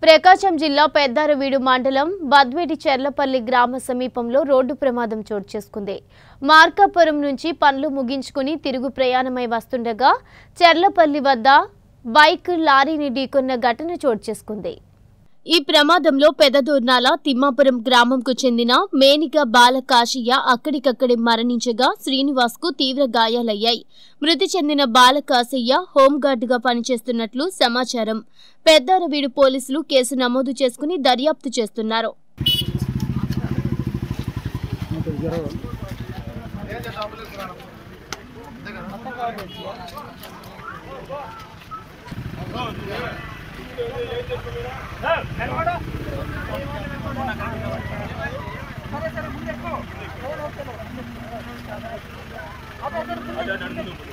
ప్రకాశం జిల్లా పెద్దారవీడు మండలం బద్వేటి చెర్లపల్లి గ్రామ సమీపంలో రోడ్డు ప్రమాదం చోటు చేసుకుంది మార్కాపురం నుంచి పనులు ముగించుకుని తిరుగు ప్రయాణమై వస్తుండగా చెర్లపల్లి వద్ద బైక్ లారీని ఢీకొన్న ఘటన చోటు చేసుకుంది ఈ ప్రమాదంలో పెదదూర్నాల తిమ్మాపురం గ్రామంకు చెందిన మేనిక బాలకాశయ్య అక్కడికక్కడే మరణించగా శ్రీనివాస్ కు తీవ్ర గాయాలయ్యాయి మృతి చెందిన బాలకాశయ్య హోంగార్డుగా పనిచేస్తున్నట్లు సమాచారం పెద్దారవీడు పోలీసులు కేసు నమోదు చేసుకుని దర్యాప్తు చేస్తున్నారు సరే సరే ముందు ఎక్కువ